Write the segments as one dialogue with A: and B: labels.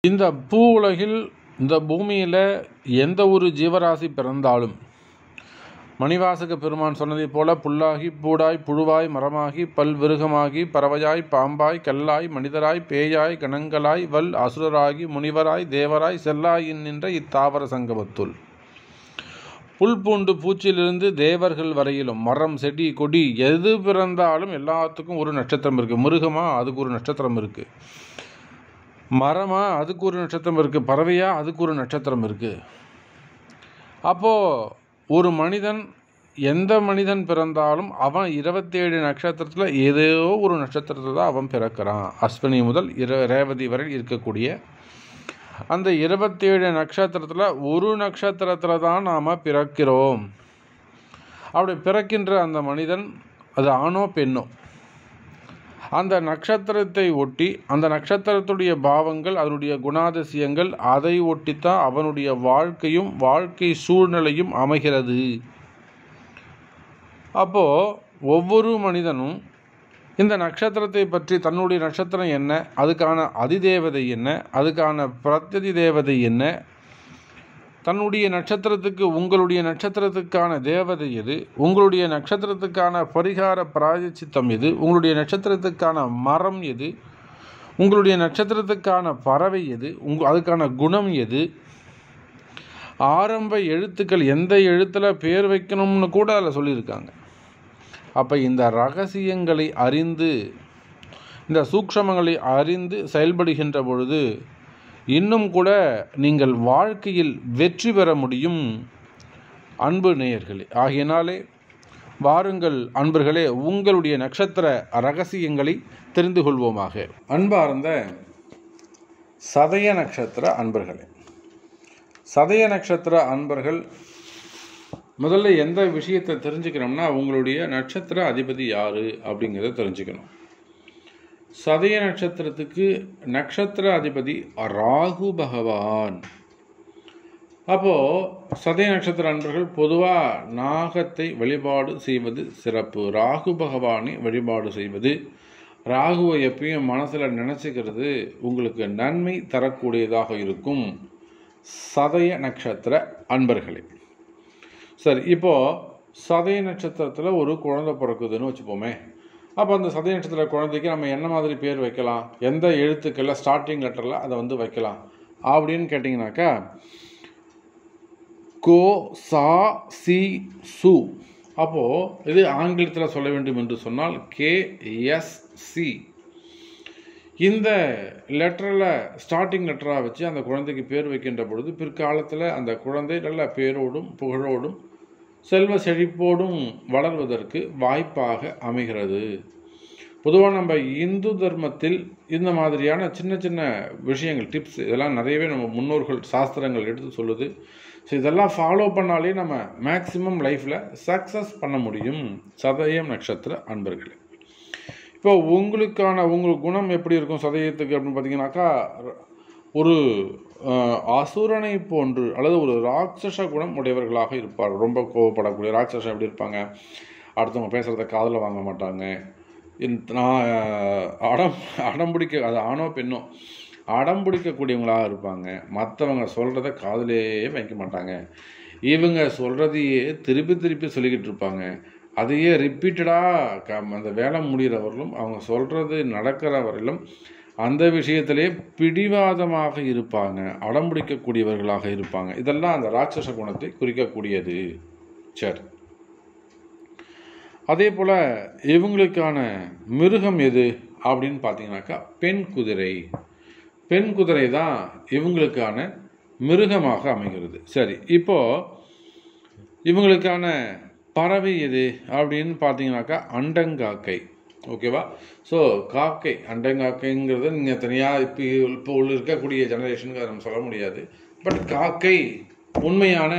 A: இந்த பூ உலகில் இந்த பூமியில் எந்த ஒரு ஜீவராசி பிறந்தாலும் மணிவாசக பெருமான் சொன்னதைப் போல புல்லாகி பூடாய் புழுவாய் மரமாகி பல்விருகமாகி பறவையாய் பாம்பாய் கல்லாய் மனிதராய் பேயாய் கணங்களாய் வல் அசுரராகி முனிவராய் தேவராய் செல்லாயின் நின்ற இத்தாவர சங்கமத்துள் புல் பூண்டு பூச்சிலிருந்து தேவர்கள் வரையிலும் மரம் செடி கொடி எது பிறந்தாலும் எல்லாத்துக்கும் ஒரு நட்சத்திரம் இருக்குது மிருகமா அதுக்கு ஒரு நட்சத்திரம் இருக்குது மரமா அதுக்கு ஒரு நட்சத்திரம் இருக்குது பறவையா அதுக்கு ஒரு நட்சத்திரம் இருக்குது அப்போது ஒரு மனிதன் எந்த மனிதன் பிறந்தாலும் அவன் இருபத்தேழு நட்சத்திரத்தில் ஏதோ ஒரு நட்சத்திரத்தில் தான் அவன் பிறக்கிறான் அஸ்வினி முதல் இர ரேவதி வரை இருக்கக்கூடிய அந்த இருபத்தேழு நட்சத்திரத்தில் ஒரு நட்சத்திரத்தில் தான் நாம் பிறக்கிறோம் அப்படி பிறக்கின்ற அந்த மனிதன் அது ஆணோ பெண்ணோ அந்த நட்சத்திரத்தை ஒட்டி அந்த நட்சத்திரத்துடைய பாவங்கள் அதனுடைய குணாதிசயங்கள் அதை ஒட்டித்தான் அவனுடைய வாழ்க்கையும் வாழ்க்கை சூழ்நிலையும் அமைகிறது அப்போது ஒவ்வொரு மனிதனும் இந்த நட்சத்திரத்தை பற்றி தன்னுடைய நட்சத்திரம் என்ன அதுக்கான அதிதேவதை என்ன அதுக்கான பிரத்யதி தேவதை என்ன தன்னுடைய நட்சத்திரத்துக்கு உங்களுடைய நட்சத்திரத்துக்கான தேவதை எது உங்களுடைய நட்சத்திரத்துக்கான பரிகார பிராயச்சித்தம் எது உங்களுடைய நட்சத்திரத்துக்கான மரம் எது உங்களுடைய நட்சத்திரத்துக்கான பறவை எது உங்க அதுக்கான குணம் எது ஆரம்ப எழுத்துக்கள் எந்த எழுத்தில் பேர் வைக்கணும்னு கூட அதில் சொல்லியிருக்காங்க அப்போ இந்த ரகசியங்களை அறிந்து இந்த சூக்ஷமங்களை அறிந்து செயல்படுகின்ற பொழுது இன்னும் கூட நீங்கள் வாழ்க்கையில் வெற்றி பெற முடியும் அன்பு நேயர்களே ஆகையினாலே வாருங்கள் அன்பர்களே உங்களுடைய நட்சத்திர ரகசியங்களை தெரிந்து கொள்வோமாக அன்பார்ந்த சதய நட்சத்திர அன்பர்களே சதய நட்சத்திர அன்பர்கள் முதல்ல எந்த விஷயத்தை தெரிஞ்சுக்கணும்னா உங்களுடைய நட்சத்திர அதிபதி யாரு அப்படிங்கிறத தெரிஞ்சுக்கணும் சதய நட்சத்திரத்துக்கு நட்சத்திர அதிபதி ராகு பகவான் அப்போது சதய நட்சத்திர அன்பர்கள் பொதுவாக நாகத்தை வழிபாடு செய்வது சிறப்பு ராகு பகவானை வழிபாடு செய்வது ராகுவை எப்பயும் மனசில் நினச்சிக்கிறது உங்களுக்கு நன்மை தரக்கூடியதாக இருக்கும் சதய நட்சத்திர அன்பர்களே சரி இப்போது சதய நட்சத்திரத்தில் ஒரு குழந்தை பிறக்குதுன்னு வச்சுப்போமே அப்போ அந்த சதய நட்சத்திர குழந்தைக்கு நம்ம என்ன மாதிரி பேர் வைக்கலாம் எந்த எழுத்துக்களில் ஸ்டார்டிங் லெட்டரில் அதை வந்து வைக்கலாம் அப்படின்னு கேட்டிங்கனாக்கா கோ சா சி சு அப்போது இது ஆங்கிலத்தில் சொல்ல வேண்டும் என்று சொன்னால் கே எஸ் சி இந்த லெட்டரில் ஸ்டார்டிங் லெட்டராக வச்சு அந்த குழந்தைக்கு பேர் வைக்கின்ற பொழுது பிற்காலத்தில் அந்த குழந்தை நல்ல பேரோடும் புகழோடும் செல்வ செழிப்போடும் வளர்வதற்கு வாய்ப்பாக அமைகிறது பொதுவாக நம்ம இந்து தர்மத்தில் இந்த மாதிரியான சின்ன சின்ன விஷயங்கள் டிப்ஸ் இதெல்லாம் நிறையவே நம்ம முன்னோர்கள் சாஸ்திரங்கள் எடுத்து சொல்லுது ஸோ இதெல்லாம் ஃபாலோ பண்ணாலே நம்ம மேக்சிமம் லைஃப்பில் சக்ஸஸ் பண்ண முடியும் சதயம் நட்சத்திர அன்பர்களே இப்போ உங்களுக்கான உங்கள் குணம் எப்படி இருக்கும் சதயத்துக்கு அப்படின்னு பார்த்தீங்கன்னாக்கா ஒரு அசுரனை போன்று அல்லது ஒரு ராட்சச குணம் உடையவர்களாக இருப்பார் ரொம்ப கோவப்படக்கூடிய ராட்சசம் எப்படி இருப்பாங்க அடுத்தவங்க பேசுகிறத காதில் வாங்க மாட்டாங்க நான் அடம் அடம் பிடிக்க அது ஆணோ பெண்ணோ அடம் பிடிக்கக்கூடியவங்களாக இருப்பாங்க மற்றவங்க சொல்கிறத காதலேயே வைக்க மாட்டாங்க இவங்க சொல்கிறதையே திருப்பி திருப்பி சொல்லிக்கிட்டு இருப்பாங்க அதையே ரிப்பீட்டடாக க அந்த வேலை முடிகிறவர்களும் அவங்க சொல்கிறது நடக்கிற வரையிலும் அந்த விஷயத்திலே பிடிவாதமாக இருப்பாங்க அடம்பிடிக்கக்கூடியவர்களாக இருப்பாங்க இதெல்லாம் அந்த ராட்சச குணத்தை குறிக்கக்கூடியது சரி அதே போல் இவங்களுக்கான மிருகம் எது அப்படின்னு பார்த்தீங்கன்னாக்கா பெண் குதிரை பெண் குதிரை தான் இவங்களுக்கான மிருகமாக அமைகிறது சரி இப்போது இவங்களுக்கான பறவை எது அப்படின்னு பார்த்தீங்கன்னாக்கா அண்டங்காக்கை ஓகேவா ஸோ காக்கை அண்டங்காக்கைங்கிறது நீங்கள் தனியாக இப்போ இப்போ உள்ள இருக்கக்கூடிய ஜெனரேஷனுக்கு அதை நம்ம சொல்ல முடியாது பட் காக்கை உண்மையான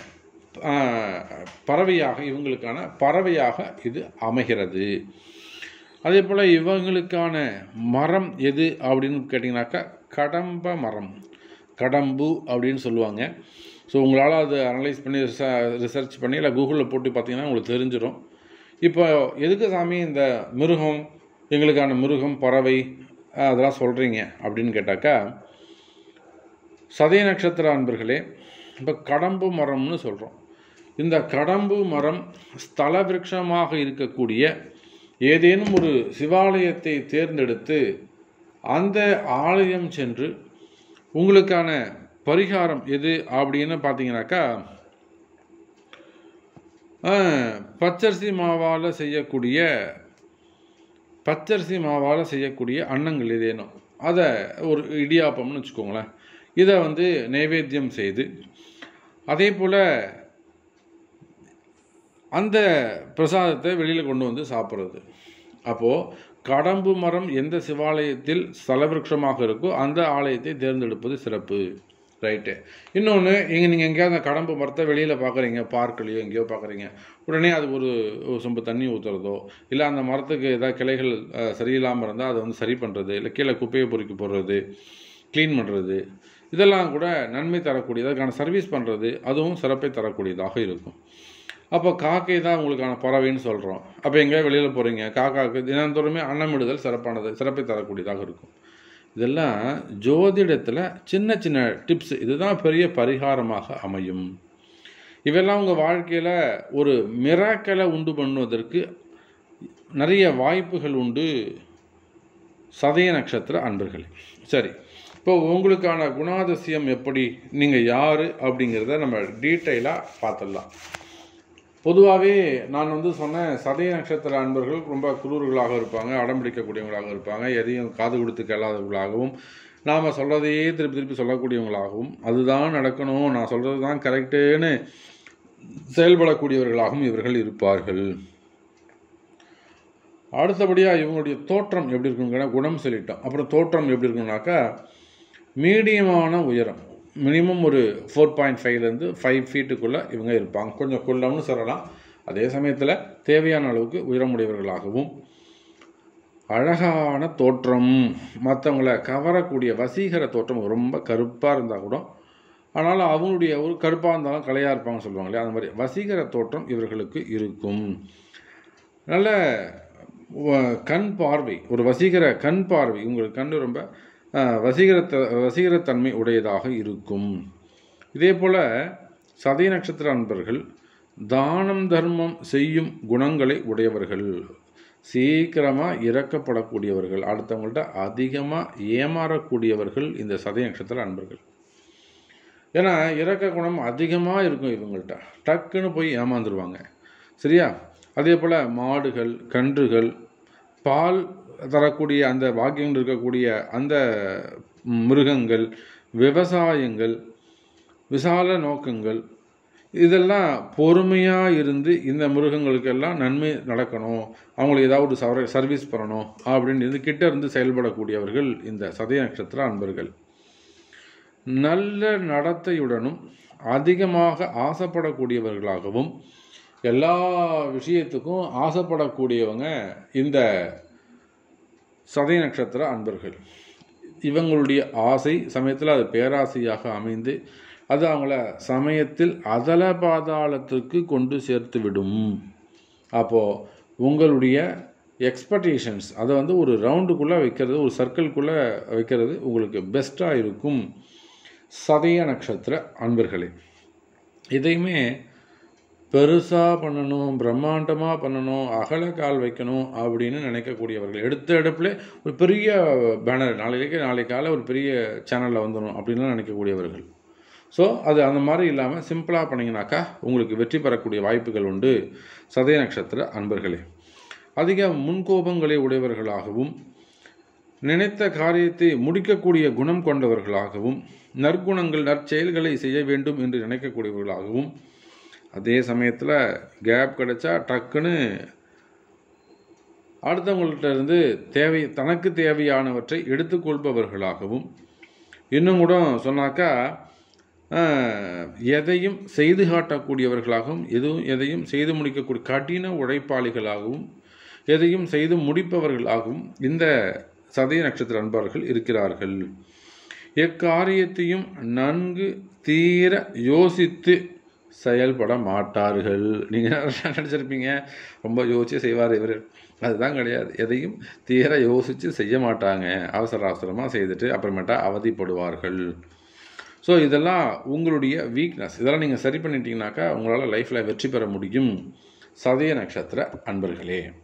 A: பறவையாக இவங்களுக்கான பறவையாக இது அமைகிறது அதே போல் இவங்களுக்கான மரம் எது அப்படின்னு கேட்டிங்கனாக்கா கடம்ப மரம் கடம்பு அப்படின்னு சொல்லுவாங்க ஸோ உங்களால் அதை அனலைஸ் பண்ணி ரிசர்ச் பண்ணி இல்லை கூகுளில் போட்டு பார்த்தீங்கன்னா உங்களுக்கு தெரிஞ்சிடும் இப்போ எதுக்கு சாமி இந்த மிருகம் எங்களுக்கான மிருகம் பறவை அதெல்லாம் சொல்கிறீங்க அப்படின்னு கேட்டாக்கா சதய நட்சத்திர அன்பர்களே இப்போ கடம்பு மரம்னு சொல்கிறோம் இந்த கடம்பு மரம் ஸ்தல விருட்சமாக இருக்கக்கூடிய ஏதேனும் ஒரு சிவாலயத்தை தேர்ந்தெடுத்து அந்த ஆலயம் சென்று உங்களுக்கான பரிகாரம் எது அப்படின்னு பார்த்தீங்கன்னாக்கா ஆஹ், பச்சரிசி மாவால் செய்யக்கூடிய பச்சரிசி மாவால் செய்யக்கூடிய அன்னங்கள் ஏதேனும் அதை ஒரு இடியாப்பம்னு வச்சுக்கோங்களேன் இதை வந்து நைவேத்தியம் செய்து அதே போல் அந்த பிரசாதத்தை வெளியில் கொண்டு வந்து சாப்பிட்றது அப்போது கடம்பு மரம் எந்த சிவாலயத்தில் ஸ்தலவிருட்சமாக இருக்கோ அந்த ஆலயத்தை தேர்ந்தெடுப்பது சிறப்பு ரைட்டு இன்னொன்று இங்கே நீங்கள் எங்கேயாவது அந்த கடம்பு மரத்தை வெளியில் பார்க்குறீங்க பார்க்கலையோ எங்கேயோ பார்க்குறீங்க உடனே அது ஒரு ஒரு சொம்பு தண்ணி ஊற்றுறதோ இல்லை அந்த மரத்துக்கு ஏதாவது கிளைகள் அஹ், சரியில்லாமல் இருந்தால் அதை வந்து சரி பண்ணுறது இல்லை கீழே குப்பையை பொறுக்கி போடுறது க்ளீன் பண்ணுறது இதெல்லாம் கூட நன்மை தரக்கூடியது அதுக்கான சர்வீஸ் பண்ணுறது அதுவும் சிறப்பை தரக்கூடியதாக இருக்கும் அப்போ காக்கை தான் உங்களுக்கான பறவைன்னு சொல்கிறோம் அப்போ எங்கேயா வெளியில் போகிறீங்க காக்காவுக்கு தினந்தோறுமே அன்னமிடுதல் சிறப்பானது சிறப்பை தரக்கூடியதாக இருக்கும் இதெல்லாம் ஜோதிடத்தில் சின்ன சின்ன டிப்ஸ் இதுதான் பெரிய பரிகாரமாக அமையும் இவெல்லாம் உங்கள் வாழ்க்கையில் ஒரு மிராக்கலை உண்டு பண்ணுவதற்கு நிறைய வாய்ப்புகள் உண்டு சதய நட்சத்திர அன்பர்களே சரி இப்போ உங்களுக்கான குணாதிசயம் எப்படி நீங்கள் யார் அப்படிங்கிறத நம்ம டீட்டெயிலாக பார்த்துடலாம் பொதுவாகவே நான் வந்து சொன்னேன் சதய நட்சத்திர அன்பர்கள் ரொம்ப குரூர்களாக இருப்பாங்க அடம் பிடிக்கக்கூடியவங்களாக இருப்பாங்க எதையும் காது கொடுத்து கேளாதவர்களாகவும் நாம் சொல்கிறதையே திருப்பி திருப்பி சொல்லக்கூடியவங்களாகவும் அதுதான் நடக்கணும் நான் சொல்கிறது தான் கரெக்டுன்னு செயல்படக்கூடியவர்களாகவும் இவர்கள் இருப்பார்கள் அடுத்தபடியாக இவங்களுடைய தோற்றம் எப்படி இருக்குங்கன்னா குணம் சொல்லிட்டோம் அப்புறம் தோற்றம் எப்படி இருக்குன்னாக்கா மீடியமான உயரம் மினிமம் ஒரு ஃபோர் பாயிண்ட் ஃபைவ்லேருந்து ஃபைவ் ஃபீட்டுக்குள்ளே இவங்க இருப்பாங்க கொஞ்சம் குள்ளம்னு சொல்லலாம் அதே சமயத்தில் தேவையான அளவுக்கு உயரமுடையவர்களாகவும் அழகான தோற்றம் மற்றவங்களை கவரக்கூடிய வசீகர தோற்றம் ரொம்ப கருப்பாக இருந்தால் கூட ஆனாலும் அவங்களுடைய ஒரு கருப்பாக இருந்தாலும் கலையாக இருப்பாங்கன்னு சொல்லுவாங்க இல்லையா அந்த மாதிரி வசீகர தோற்றம் இவர்களுக்கு இருக்கும் நல்ல வ- கண் பார்வை ஒரு வசீகர கண் பார்வை உங்களுக்கு கண் ரொம்ப அஹ், வசீகரத்த வசீகரத்தன்மை உடையதாக இருக்கும் இதே போல் சதய நட்சத்திர அன்பர்கள் தானம் தர்மம் செய்யும் குணங்களை உடையவர்கள் சீக்கிரமாக இறக்கப்படக்கூடியவர்கள் அடுத்தவங்கள்ட்ட அதிகமாக ஏமாறக்கூடியவர்கள் இந்த சதய நட்சத்திர அன்பர்கள் ஏன்னா இறக்க குணம் அதிகமாக இருக்கும் இவங்கள்ட்ட டக்குன்னு போய் ஏமாந்துருவாங்க சரியா அதே போல் மாடுகள் கன்றுகள் பால் தரக்கூடிய அந்த பாக்கியங்கள் இருக்கக்கூடிய அந்த மிருகங்கள் விவசாயங்கள் விசால நோக்கங்கள் இதெல்லாம் பொறுமையாக இருந்து இந்த மிருகங்களுக்கெல்லாம் நன்மை நடக்கணும் அவங்களுக்கு ஏதாவது சர்வ சர்வீஸ் பண்ணணும் அப்படின்னு இருந்து கிட்ட இருந்து செயல்படக்கூடியவர்கள் இந்த சதய நட்சத்திர அன்பர்கள் நல்ல நடத்தையுடனும் அதிகமாக ஆசைப்படக்கூடியவர்களாகவும் எல்லா விஷயத்துக்கும் ஆசைப்படக்கூடியவங்க இந்த சதய நட்சத்திர அன்பர்கள் இவங்களுடைய ஆசை சமயத்தில் அது பேராசையாக அமைந்து அது அவங்கள சமயத்தில் அதல பாதாளத்திற்கு கொண்டு சேர்த்து விடும் அப்போது உங்களுடைய எக்ஸ்பெக்டேஷன்ஸ் அதை வந்து ஒரு ரவுண்டுக்குள்ளே வைக்கிறது ஒரு சர்க்கிள்குள்ளே வைக்கிறது உங்களுக்கு பெஸ்ட்டாக இருக்கும் சதய நட்சத்திர அன்பர்களே இதையுமே பெருசாக பண்ணணும் பிரம்மாண்டமாக பண்ணணும் அகல கால் வைக்கணும் அப்படின்னு நினைக்கக்கூடியவர்கள் எடுத்த எடுப்பில் ஒரு பெரிய பேனர் நாளைக்கு நாளைக்கு காலை ஒரு பெரிய சேனலில் வந்துடும் அப்படின்லாம் நினைக்கக்கூடியவர்கள் ஸோ அது அந்த மாதிரி இல்லாமல் சிம்பிளாக பண்ணிங்கனாக்கா உங்களுக்கு வெற்றி பெறக்கூடிய வாய்ப்புகள் உண்டு சதய நட்சத்திர அன்பர்களே அதிக முன்கோபங்களை உடையவர்களாகவும் நினைத்த காரியத்தை முடிக்கக்கூடிய குணம் கொண்டவர்களாகவும் நற்குணங்கள் நற்செயல்களை செய்ய வேண்டும் என்று நினைக்கக்கூடியவர்களாகவும் அதே சமயத்தில் கேப் கிடைச்சா டக்குன்னு அடுத்தவங்கள்ட்ட இருந்து தேவை தனக்கு தேவையானவற்றை எடுத்துக்கொள்பவர்களாகவும் இன்னும் கூட சொன்னாக்கா ஆஹ், எதையும் செய்து காட்டக்கூடியவர்களாகவும் எதுவும் எதையும் செய்து முடிக்கக்கூடிய கடின உழைப்பாளிகளாகவும் எதையும் செய்து முடிப்பவர்களாகவும் இந்த சதய நட்சத்திர அன்பர்கள் இருக்கிறார்கள் எக்காரியத்தையும் நன்கு தீர யோசித்து செயல்பட மாட்டார்கள் நீங்கள் நினச்சிருப்பீங்க ரொம்ப யோசிச்சு செய்வார் இவர் அதுதான் கிடையாது எதையும் தீர யோசித்து செய்ய மாட்டாங்க அவசர அவசரமாக செய்துட்டு அப்புறமேட்டா அவதிப்படுவார்கள் ஸோ இதெல்லாம் உங்களுடைய வீக்னஸ் இதெல்லாம் நீங்கள் சரி பண்ணிட்டீங்கனாக்கா உங்களால் லைஃப்பில் வெற்றி பெற முடியும் சதய நட்சத்திர அன்பர்களே